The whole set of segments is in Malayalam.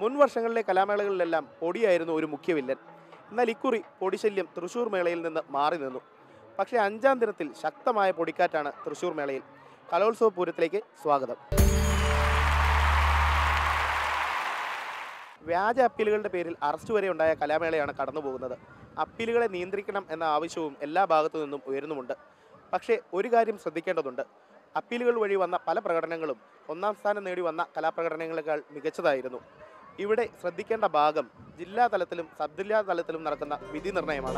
മുൻ വർഷങ്ങളിലെ കലാമേളകളിലെല്ലാം പൊടിയായിരുന്നു ഒരു മുഖ്യ വില്ലൻ എന്നാൽ ഇക്കുറി പൊടിശല്യം തൃശൂർ മേളയിൽ നിന്ന് മാറി നിന്നു പക്ഷേ അഞ്ചാം ദിനത്തിൽ ശക്തമായ പൊടിക്കാറ്റാണ് തൃശൂർ മേളയിൽ കലോത്സവ പൂരത്തിലേക്ക് സ്വാഗതം വ്യാജ അപ്പീലുകളുടെ പേരിൽ അറസ്റ്റ് വരെ ഉണ്ടായ കലാമേളയാണ് കടന്നുപോകുന്നത് അപ്പീലുകളെ നിയന്ത്രിക്കണം എന്ന ആവശ്യവും എല്ലാ ഭാഗത്തു നിന്നും ഉയരുന്നുമുണ്ട് പക്ഷേ ഒരു കാര്യം ശ്രദ്ധിക്കേണ്ടതുണ്ട് അപ്പീലുകൾ വഴി വന്ന പല പ്രകടനങ്ങളും ഒന്നാം സ്ഥാനം നേടി വന്ന കലാപ്രകടനങ്ങളെക്കാൾ മികച്ചതായിരുന്നു ഇവിടെ ശ്രദ്ധിക്കേണ്ട ഭാഗം ജില്ലാ തലത്തിലും സബ് ജില്ലാ തലത്തിലും നടക്കുന്ന വിധി നിർണയമാണ്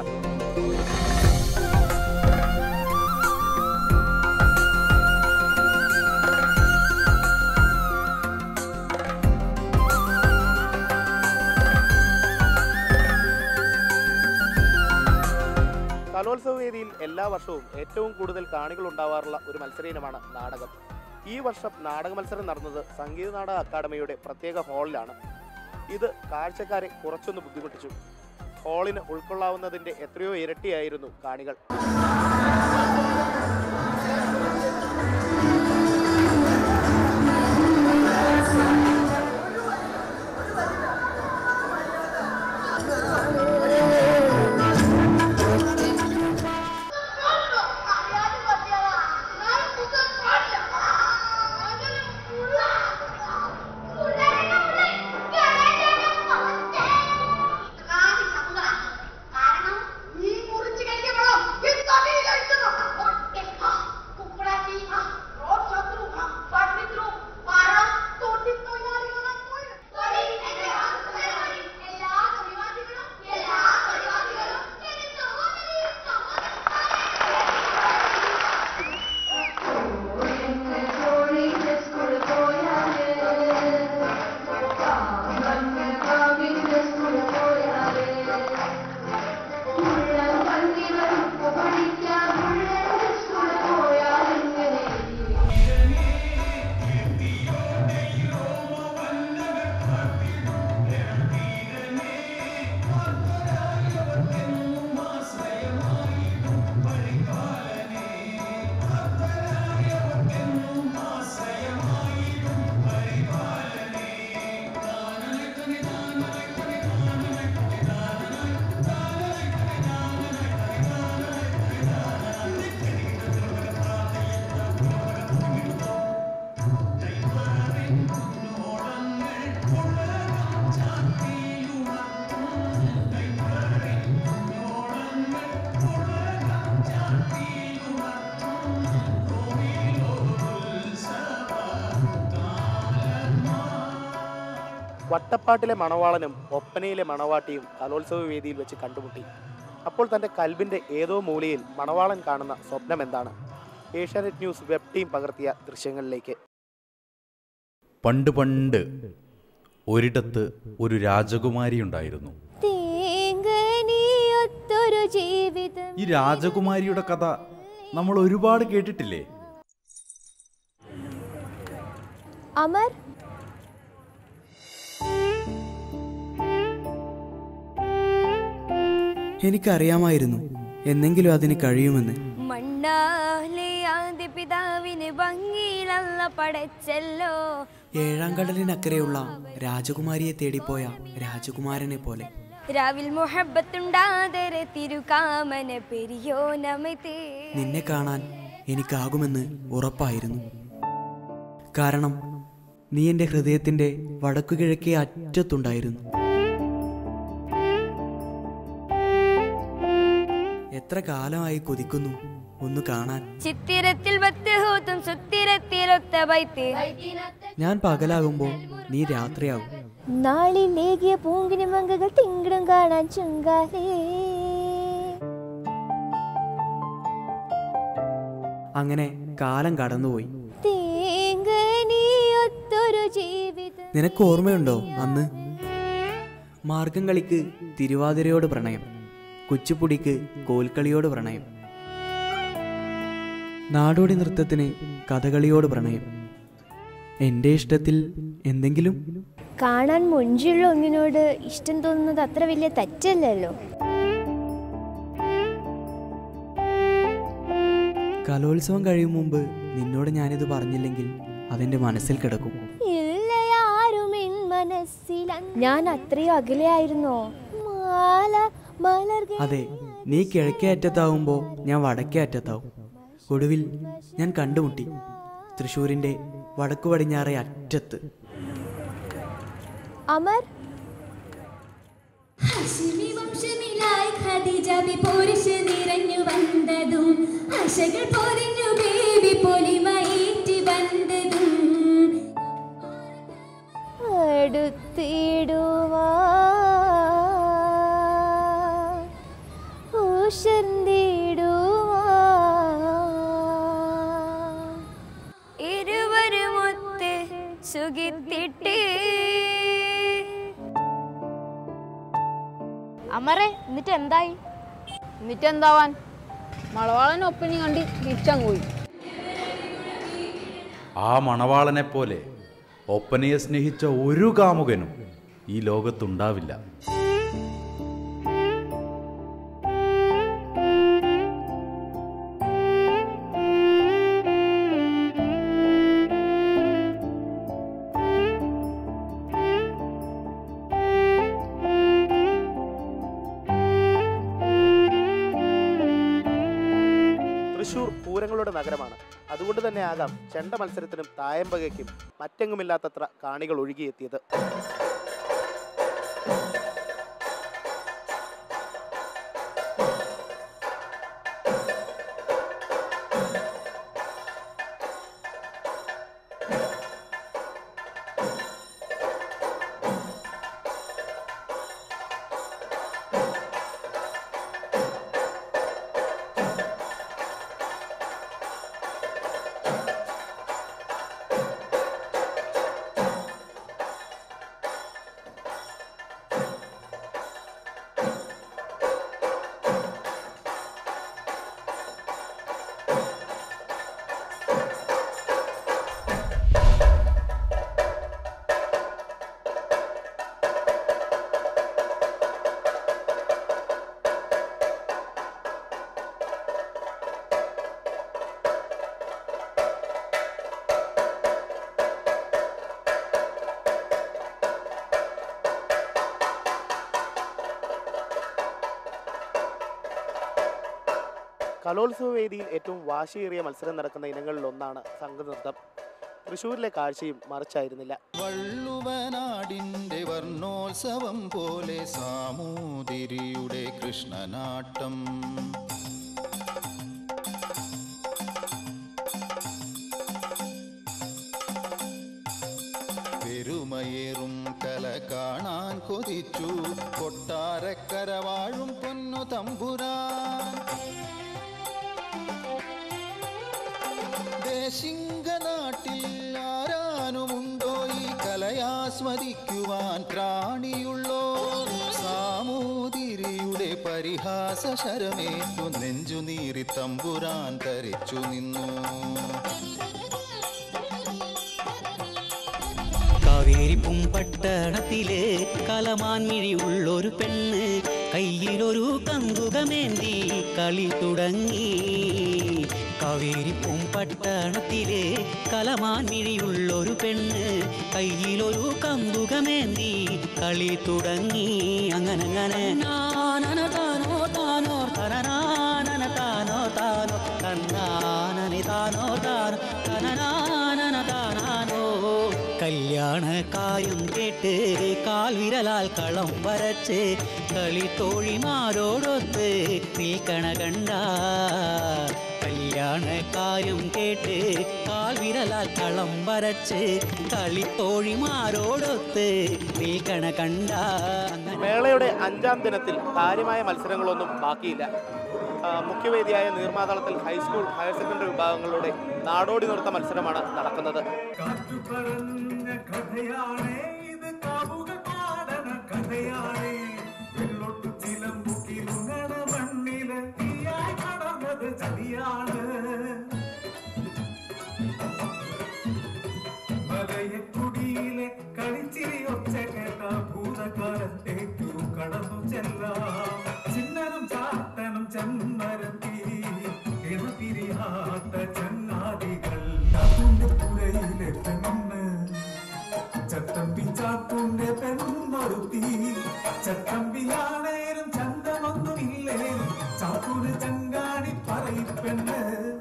കലോത്സവ വേദിയിൽ എല്ലാ വർഷവും ഏറ്റവും കൂടുതൽ കാണികൾ ഉണ്ടാവാറുള്ള ഒരു മത്സര ഇനമാണ് നാടകം ഈ വർഷം നാടക മത്സരം നടന്നത് സംഗീത നാടക അക്കാദമിയുടെ പ്രത്യേക ഹാളിലാണ് ഇത് കാഴ്ചക്കാരെ കുറച്ചൊന്ന് ബുദ്ധിമുട്ടിച്ചു ഹാളിന് ഉൾക്കൊള്ളാവുന്നതിന്റെ എത്രയോ ഇരട്ടിയായിരുന്നു കാണികൾ വട്ടപ്പാട്ടിലെ മണവാളനും ഒപ്പനയിലെ മണവാട്ടിയും കലോത്സവ വേദിയിൽ വെച്ച് കണ്ടുമുട്ടി അപ്പോൾ തന്റെ കൽബിന്റെ ഏതോ മൂലയിൽ മണവാളൻ കാണുന്ന സ്വപ്നം എന്താണ് ഏഷ്യാനെറ്റ് ന്യൂസ് വെബ് ടീം പകർത്തിയ ദൃശ്യങ്ങളിലേക്ക് പണ്ട് പണ്ട് ഒരിടത്ത് ഒരു രാജകുമാരി ഉണ്ടായിരുന്നു തേങ്ങനിയൊത്തൊരു ജീവിതം ഈ രാജകുമാരിയുടെ കഥ നമ്മൾ ഒരുപാട് കേട്ടിട്ടില്ലേ അമർ എനിക്കറിയാമായിരുന്നു എന്നെങ്കിലും അതിന് കഴിയുമെന്ന് മണ്ണാലെ ആദ്യ പിതാവിന് ഭംഗിയിലല്ല പടച്ചല്ലോ ഏഴാം കടലിനക്കരെയുള്ള രാജകുമാരിയെ തേടിപ്പോയ രാജകുമാരനെ പോലെ രാവിൽ മുഹബത്തുണ്ടാതരെ തിരുകാമന പെരിയോ നമിതേ നിന്നെ കാണാൻ എനിക്കാകുമെന്ന് ഉറപ്പായിരുന്നു കാരണം നീ എൻ്റെ ഹൃദയത്തിൻ്റെ വടക്കുകിഴക്കേ അറ്റത്തുണ്ടായിരുന്നു എത്ര കാലമായി കൊതിക്കുന്നു ഒന്ന് കാണാൻ ചിത്തിരത്തിൽ ബത്തുഹൂത്തും സുത്തിരത്തിലൊത്ത ബൈത്ത് ഞാൻ പകലാകുമ്പോൾ നീ രാത്രിയാകും നാളിലേകിയ പൂങ്കിനി മങ്കകൾ തിങ്കിടും കാണാൻ ചുങ്കാലേ അങ്ങനെ കാലം കടന്നുപോയി തേങ്ങനിയൊത്തൊരു ജീവിതം നിനക്ക് ഓർമ്മയുണ്ടോ അന്ന് മാർഗം കളിക്ക് തിരുവാതിരയോട് പ്രണയം കുച്ചിപ്പുടിക്ക് കോൽക്കളിയോട് പ്രണയം നാടോടി നൃത്തത്തിന് കഥകളിയോട് പ്രണയം എൻ്റെ ഇഷ്ടത്തിൽ എന്തെങ്കിലും കാണാൻ മൊഞ്ചുള്ള ഒന്നിനോട് ഇഷ്ടം തോന്നുന്നത് അത്ര വലിയ തെറ്റല്ലല്ലോ കലോത്സവം കഴിയും മുമ്പ് നിന്നോട് ഞാനിത് പറഞ്ഞില്ലെങ്കിൽ അതെൻ്റെ മനസ്സിൽ കിടക്കും ഇല്ലയാരും എൻ മനസ്സിൽ ഞാൻ അത്രയും അകലെയായിരുന്നോ മാല മലർകൾ അതെ നീ കിഴക്കേ അറ്റത്താവുമ്പോൾ ഞാൻ വടക്കേ അറ്റത്താവും ഒടുവിൽ ഞാൻ കണ്ടുമുട്ടി തൃശ്ശൂരിൻ്റെ വടക്കു പടിഞ്ഞാറേ അറ്റത്ത് അമർ ഹാഷിമി വംശമിലായി ഖദീജ ബി പോരിഷ നിറഞ്ഞു വന്നതും ആശകൾ പൊതിഞ്ഞു ബേബി പൊലിമയേറ്റി വന്നതും അടുത്തിടുവാ ഇരുവരുമൊത്ത് സുഖിത്തിട്ട് അമറെ എന്നിട്ട് എന്തായി എന്നിട്ട് എന്താവാൻ മളവാളൻ ഒപ്പനി കണ്ട് തിരിച്ചങ്ങ് പോയി ആ മണവാളനെ പോലെ ഒപ്പനയെ സ്നേഹിച്ച ഒരു കാമുകനും ഈ ലോകത്തുണ്ടാവില്ല തൃശൂർ പൂരങ്ങളുടെ നഗരമാണ് അതുകൊണ്ട് തന്നെ ആകാം ചെണ്ട മത്സരത്തിനും തായമ്പകയ്ക്കും മറ്റെങ്ങുമില്ലാത്തത്ര കാണികൾ ഒഴുകിയെത്തിയത് കലോത്സവ വേദിയിൽ ഏറ്റവും വാശിയേറിയ മത്സരം നടക്കുന്ന ഇനങ്ങളിലൊന്നാണ് സംഘനൃത്തം തൃശ്ശൂരിലെ കാഴ്ചയും മറിച്ചായിരുന്നില്ല വള്ളുവനാടിൻ്റെ വർണ്ണോത്സവം പോലെ സാമൂതിരിയുടെ കൃഷ്ണനാട്ടം പെരുമയേറും കല കാണാൻ കൊതിച്ചു കൊട്ടാരക്കര വാഴും പൊന്നു തമ്പുരാൻ ദേശിംഗനാട്ടിൽ ആരാനുമുണ്ടോ ഈ കലയാസ്വദിക്കുവാൻ പ്രാണിയുള്ളോ സാമൂതിരിയുടെ പരിഹാസ ശരമേറ്റു നെഞ്ചു നീറി തമ്പുരാൻ തരിച്ചു നിന്നു കാവേരിപ്പും പട്ടണത്തില് കലമാൻമിഴി ഉള്ളൊരു പെണ്ണ് കയ്യിലൊരു കങ്കുകമേന്തി കളി തുടങ്ങി കാവേരിപ്പും പട്ടണത്തില് കലമാൻമിഴിയുള്ളൊരു പെണ്ണ് കയ്യിലൊരു കങ്കുകമേന്തി കളി തുടങ്ങി അങ്ങനെ അങ്ങനെ നാനന താനോ താനോ തനനാനന താനോ താനോ തന്നാനനി താനോ താനോ തനനാനന താനാനോ കല്യാണക്കാര്യം കേട്ട് കാൽവിരലാൽ കളം വരച്ച് കളിത്തോഴിമാരോടൊത്ത് നിൽക്കണ കണ്ട കല്യാണക്കാര്യം കേട്ട് കാൽവിരലാൽ കളം വരച്ച് കളിത്തോഴിമാരോടൊത്ത് നിൽക്കണ കണ്ട അങ്ങനെ മേളയുടെ അഞ്ചാം ദിനത്തിൽ കാര്യമായ മത്സരങ്ങളൊന്നും ബാക്കിയില്ല ആ, മുഖ്യവേദിയായ നീർമാതളത്തിൽ ഹൈസ്കൂൾ ഹയർ സെക്കൻഡറി വിഭാഗങ്ങളുടെ നാടോടി നൃത്ത മത്സരമാണ് നടക്കുന്നത് കാറ്റുപറഞ്ഞ കഥയാണേ ഇത് കാവുക പാടണ കഥയാണേ വെള്ളൊട്ടു ചിലമ്പുക്കിലുങ്ങണ മണ്ണില് തീയായി പടർന്നത് ചതിയാണ് മലയക്കുടിയിലെ കളിച്ചിരി ഒച്ച കേട്ട ഭൂതകാലത്തേക്കു കടന്നു ചെല്ലാം ചിന്നനും ചാത്തനും ചെമ്മരത്തി എറുപിരിയാത്ത ചങ്ങാതികൾ അതിന്റെ പുരയിലെ പെണ്ണ് ചത്തമ്പി ചാത്തു ചന്തത്തിന്റെ പെണ്ണൊരുത്തി ചട്ടമ്പിയാണേലും ചന്തമൊന്നുമില്ലേ ചാത്തൂര് ചങ്കാണി പറയിപ്പെണ്ണ്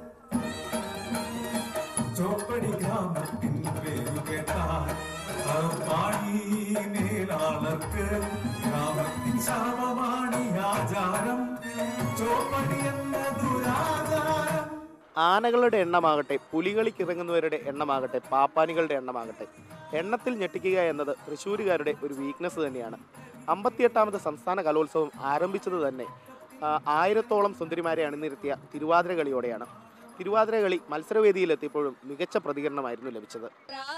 ചോപ്പടി ഗ്രാമത്തിൻ പേരു കേട്ടാൽ പാടി മേലാളർക്ക് ഗ്രാമത്തിൻ ശാപമാണി ആചാരം ചോപ്പടി എന്ന ദുരാചാരം ആനകളുടെ എണ്ണമാകട്ടെ പുലികളിക്ക് ഇറങ്ങുന്നവരുടെ എണ്ണമാകട്ടെ പാപ്പാനികളുടെ എണ്ണമാകട്ടെ എണ്ണത്തിൽ ഞെട്ടിക്കുക എന്നത് തൃശ്ശൂരുകാരുടെ ഒരു വീക്ക്നെസ് തന്നെയാണ് അമ്പത്തിയെട്ടാമത് സംസ്ഥാന കലോത്സവം ആരംഭിച്ചത് തന്നെ ആ, ആയിരത്തോളം സുന്ദരിമാരെ അണിനിരത്തിയ തിരുവാതിര കളിയോടെയാണ് തിരുവാതിര കളി മത്സരവേദിയിലെത്തിയപ്പോഴും മികച്ച പ്രതികരണമായിരുന്നു ലഭിച്ചത്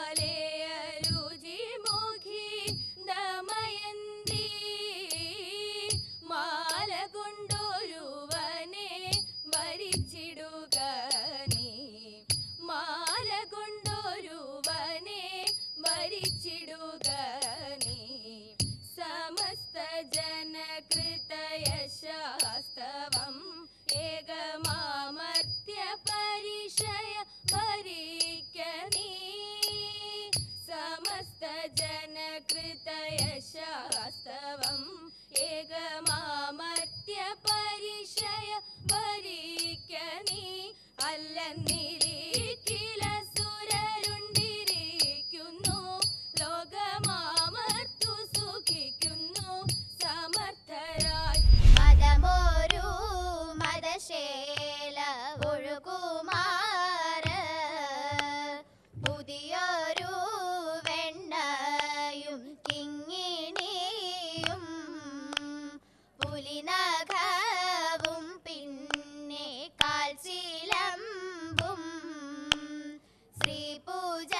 മാല കൊണ്ടൊരുവനെ വരിച്ചിടുക നീ മാല കൊണ്ടൊരുവനെ വരിച്ചിടുക നീ സമസ്ത ജനകൃതയ ശാസ്തവം ഏകമാമർത്യ പരിശയ ഭരിക്ക നീ സമസ്ത ജനകൃതയ ശാസ്തവം ഏകമാമർത്യ പരിശയ ഭരിക്ക നീ അല്ലെന്നിരിക്കില സുരരുണ്ടിരിക്കുന്നു ലോകമാമർത്തു സുഖിക്കുന്നു സമർത്ഥരായി മതമോരു മതശേല ഒഴുകുമാര പുതിയൊരു വെണ്ണയും കിങ്ങിണിയും പുലിനഖവും പിന്നെ കാൽശീലമ്പും ശ്രീ പൂജ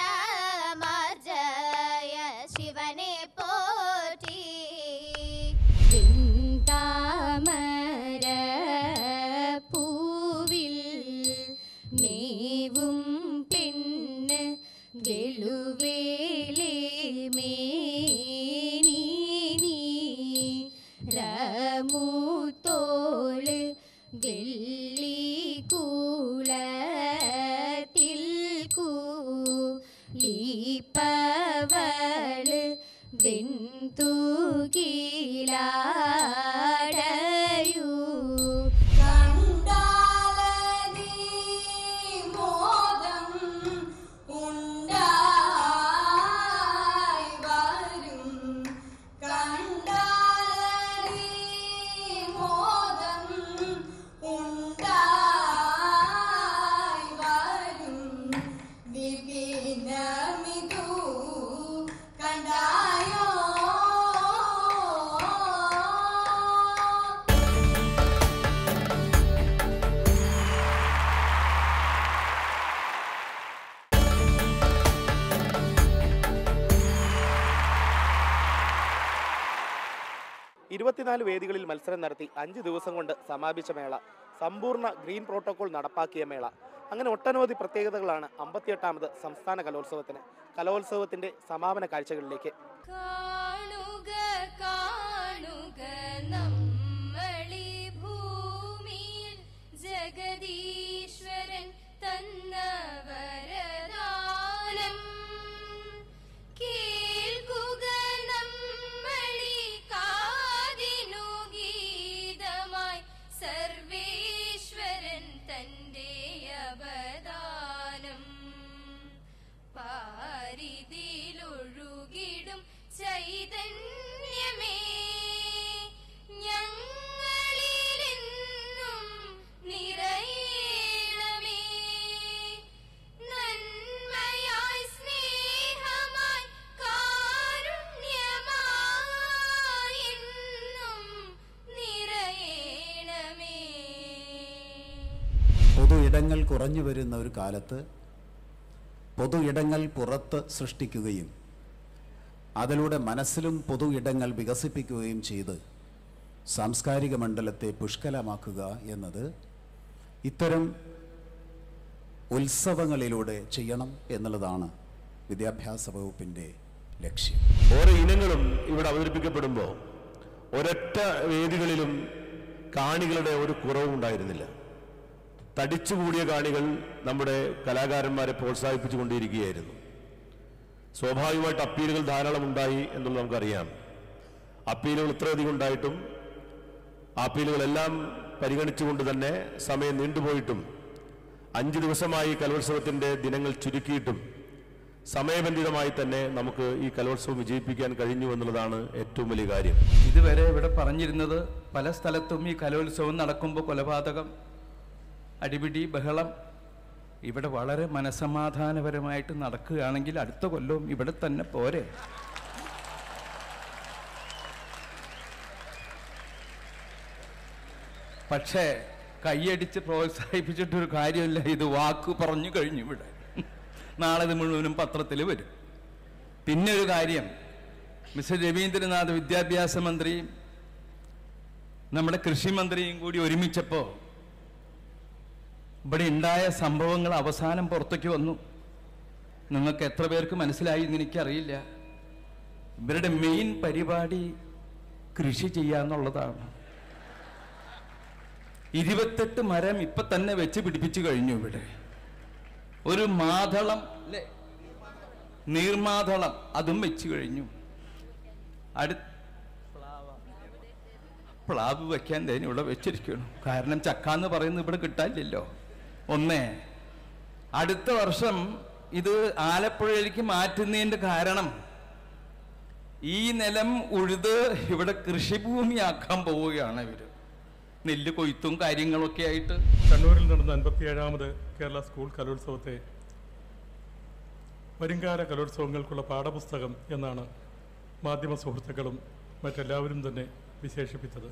മാർജയ ശിവനെ പോറ്റി താമര പൂവിൽ മേവും പെണ്ണ് വെളുവേലേ മേനി രമൂത്തോള് വെള്ളി കൂളത്തിൽ കൂലിപ്പവള് വെന്തുകിലാടയൂ കണ്ടാലനീ മോദം ഉണ്ടായി വരും കണ്ടാലനീ മോദം ഉണ്ടായി വരും വിപിനമിതു കണ്ടായോ ഇരുപത്തിനാല് വേദികളിൽ മത്സരം നടത്തി അഞ്ച് ദിവസം കൊണ്ട് സമാപിച്ച മേള സമ്പൂർണ്ണ ഗ്രീൻ പ്രോട്ടോകോൾ നടപ്പാക്കിയ മേള അങ്ങനെ ഒട്ടനവധി പ്രത്യേകതകളാണ് അമ്പത്തിയെട്ടാമത് സംസ്ഥാന കലോത്സവത്തിന് കലോത്സവത്തിന്റെ സമാപന കാഴ്ചകളിലേക്ക് കാണുക കാണുക നമ്മളീ ഭൂമിയിൽ ജഗദീശ്വരൻ തന്ന വരദാനം കേൾക്കുക നമ്മളീ കാതിനു ഗീതമായി സർവേശ്വരൻ തന്റെ അവദാനം പാരിതിലൊഴുകിടും ചൈതന്യമേ ഞങ്ങളിലെന്നും നിറയണമേ നന്മയായി സ്നേഹമായി കാരുണ്യമായി എന്നും നിറയണമേ പൊതു ഇടങ്ങൾ കുറഞ്ഞു വരുന്ന ഒരു കാലത്ത് പൊതു ഇടങ്ങൾ പുറത്ത് സൃഷ്ടിക്കുകയും അതിലൂടെ മനസ്സിലും പൊതു ഇടങ്ങൾ വികസിപ്പിക്കുകയും ചെയ്ത് സാംസ്കാരിക മണ്ഡലത്തെ പുഷ്കലമാക്കുക എന്നത് ഇത്തരം ഉത്സവങ്ങളിലൂടെ ചെയ്യണം എന്നുള്ളതാണ് വിദ്യാഭ്യാസ വകുപ്പിൻ്റെ ലക്ഷ്യം ഓരോ ഇനങ്ങളും ഇവിടെ അവതരിപ്പിക്കപ്പെടുമ്പോൾ ഒരൊറ്റ വേദികളിലും കാണികളുടെ ഒരു കുറവും ഉണ്ടായിരുന്നില്ല തടിച്ചുകൂടിയ കാണികൾ നമ്മുടെ കലാകാരന്മാരെ പ്രോത്സാഹിപ്പിച്ചുകൊണ്ടിരിക്കുകയായിരുന്നു സ്വാഭാവികമായിട്ട് അപ്പീലുകൾ ധാരാളം ഉണ്ടായി എന്നുള്ളത് നമുക്കറിയാം അപ്പീലുകൾ ഇത്രയധികം ഉണ്ടായിട്ടും ആ അപ്പീലുകളെല്ലാം പരിഗണിച്ചുകൊണ്ട് തന്നെ സമയം നീണ്ടുപോയിട്ടും അഞ്ച് ദിവസമായി കലോത്സവത്തിൻ്റെ ദിനങ്ങൾ ചുരുക്കിയിട്ടും സമയബന്ധിതമായി തന്നെ നമുക്ക് ഈ കലോത്സവം വിജയിപ്പിക്കാൻ കഴിഞ്ഞു എന്നുള്ളതാണ് ഏറ്റവും വലിയ കാര്യം ഇതുവരെ ഇവിടെ പറഞ്ഞിരുന്നത് പല സ്ഥലത്തും ഈ കലോത്സവം നടക്കുമ്പോൾ കൊലപാതകം അടിപിടി ബഹളം ഇവിടെ വളരെ മനസമാധാനപരമായിട്ട് നടക്കുകയാണെങ്കിൽ അടുത്ത കൊല്ലവും ഇവിടെ തന്നെ പോരെ പക്ഷേ കൈയടിച്ച് പ്രോത്സാഹിപ്പിച്ചിട്ടൊരു കാര്യമില്ല ഇത് വാക്ക് പറഞ്ഞു കഴിഞ്ഞു ഇവിടെ നാളെ ഇത് മുഴുവനും പത്രത്തിൽ വരും പിന്നെ ഒരു കാര്യം മിസ്റ്റർ രവീന്ദ്രനാഥ് വിദ്യാഭ്യാസ മന്ത്രിയും നമ്മുടെ കൃഷി മന്ത്രിയും കൂടി ഒരുമിച്ചപ്പോൾ ഇവിടെ ഉണ്ടായ സംഭവങ്ങൾ അവസാനം പുറത്തേക്ക് വന്നു നിങ്ങൾക്ക് എത്ര പേർക്ക് മനസ്സിലായി എന്ന് എനിക്കറിയില്ല ഇവരുടെ മെയിൻ പരിപാടി കൃഷി ചെയ്യാന്നുള്ളതാണ് ഇരുപത്തെട്ട് മരം ഇപ്പൊ തന്നെ വെച്ച് പിടിപ്പിച്ചു കഴിഞ്ഞു ഇവിടെ ഒരു മാതളം അല്ലേ നീർമാതളം അതും വെച്ച് കഴിഞ്ഞു അടു പ്ലാവ് വെക്കാൻ തേനി ഇവിടെ വെച്ചിരിക്കണം കാരണം ചക്ക എന്ന് പറയുന്നത് ഇവിടെ കിട്ടാനില്ലല്ലോ ഒന്നേ അടുത്ത വർഷം ഇത് ആലപ്പുഴയിലേക്ക് മാറ്റുന്നതിന്റെ കാരണം ഈ നിലം ഉഴുത് ഇവിടെ കൃഷിഭൂമിയാക്കാൻ പോവുകയാണ് ഇവര് നെല്ല് കൊയ്ത്തും കാര്യങ്ങളൊക്കെ ആയിട്ട് കണ്ണൂരിൽ നടന്ന അൻപത്തിയേഴാമത് കേരള സ്കൂൾ കലോത്സവത്തെ വരുംകാല കലോത്സവങ്ങൾക്കുള്ള പാഠപുസ്തകം എന്നാണ് മാധ്യമ സുഹൃത്തുക്കളും മറ്റെല്ലാവരും തന്നെ വിശേഷിപ്പിച്ചത്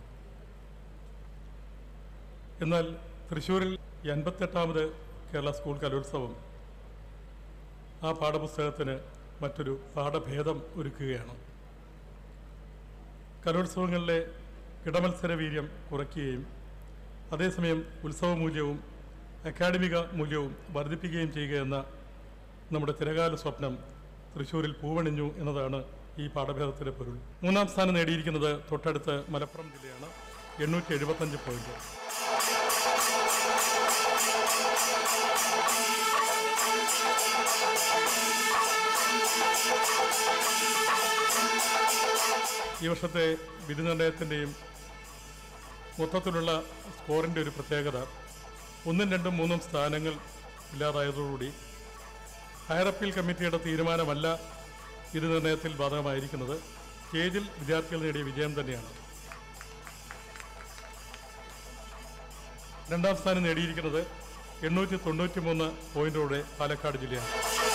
എന്നാൽ തൃശ്ശൂരിൽ ഈ അൻപത്തെട്ടാമത് കേരള സ്കൂൾ കലോത്സവം ആ പാഠപുസ്തകത്തിന് മറ്റൊരു പാഠഭേദം ഒരുക്കുകയാണ് കലോത്സവങ്ങളിലെ കിടമത്സര വീര്യം കുറയ്ക്കുകയും അതേസമയം ഉത്സവ മൂല്യവും അക്കാഡമിക മൂല്യവും വർദ്ധിപ്പിക്കുകയും ചെയ്യുക എന്ന നമ്മുടെ ചിരകാല സ്വപ്നം തൃശ്ശൂരിൽ പൂവണിഞ്ഞു എന്നതാണ് ഈ പാഠഭേദത്തിൻ്റെ പൊരുൾ മൂന്നാം സ്ഥാനം നേടിയിരിക്കുന്നത് തൊട്ടടുത്ത് മലപ്പുറം ജില്ലയാണ് എണ്ണൂറ്റി എഴുപത്തഞ്ച് പോയിന്റ് ഈ വർഷത്തെ വിധി നിർണയത്തിൻ്റെയും മൊത്തത്തിലുള്ള സ്കോറിൻ്റെ ഒരു പ്രത്യേകത ഒന്നും രണ്ടും മൂന്നും സ്ഥാനങ്ങൾ ഇല്ലാതായതോടുകൂടി ഹയർ അപ്പീൽ കമ്മിറ്റിയുടെ തീരുമാനമല്ല വിധി നിർണയത്തിൽ ബാധകമായിരിക്കുന്നത് സ്റ്റേജിൽ വിദ്യാർത്ഥികൾ നേടിയ വിജയം തന്നെയാണ് രണ്ടാം സ്ഥാനം നേടിയിരിക്കുന്നത് എണ്ണൂറ്റി തൊണ്ണൂറ്റി മൂന്ന് പോയിന്റോടെ പാലക്കാട് ജില്ലയാണ്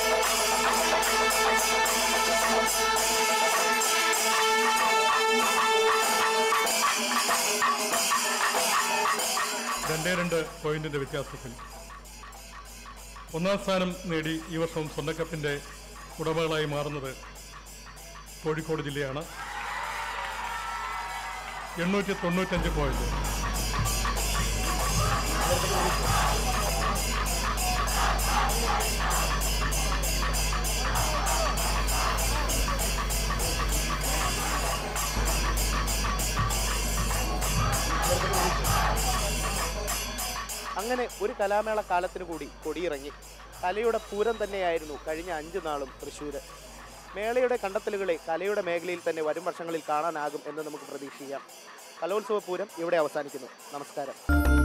രണ്ടേ രണ്ട് പോയിന്റിന്റെ വ്യത്യാസത്തിൽ ഒന്നാം സ്ഥാനം നേടി ഈ വർഷം സ്വന്തക്കപ്പിന്റെ ഉടമകളായി മാറുന്നത് കോഴിക്കോട് ജില്ലയാണ് എണ്ണൂറ്റി തൊണ്ണൂറ്റഞ്ച് പോയിന്റ് അങ്ങനെ ഒരു കലാമേള കാലത്തിന് കൂടി കൊടിയിറങ്ങി കലയുടെ പൂരം തന്നെയായിരുന്നു കഴിഞ്ഞ അഞ്ചു നാളും തൃശ്ശൂര് മേളയുടെ കണ്ടെത്തലുകളെ കലയുടെ മേഖലയിൽ തന്നെ വരും വർഷങ്ങളിൽ കാണാനാകും എന്ന് നമുക്ക് പ്രതീക്ഷിക്കാം കലോത്സവ പൂരം ഇവിടെ അവസാനിക്കുന്നു നമസ്കാരം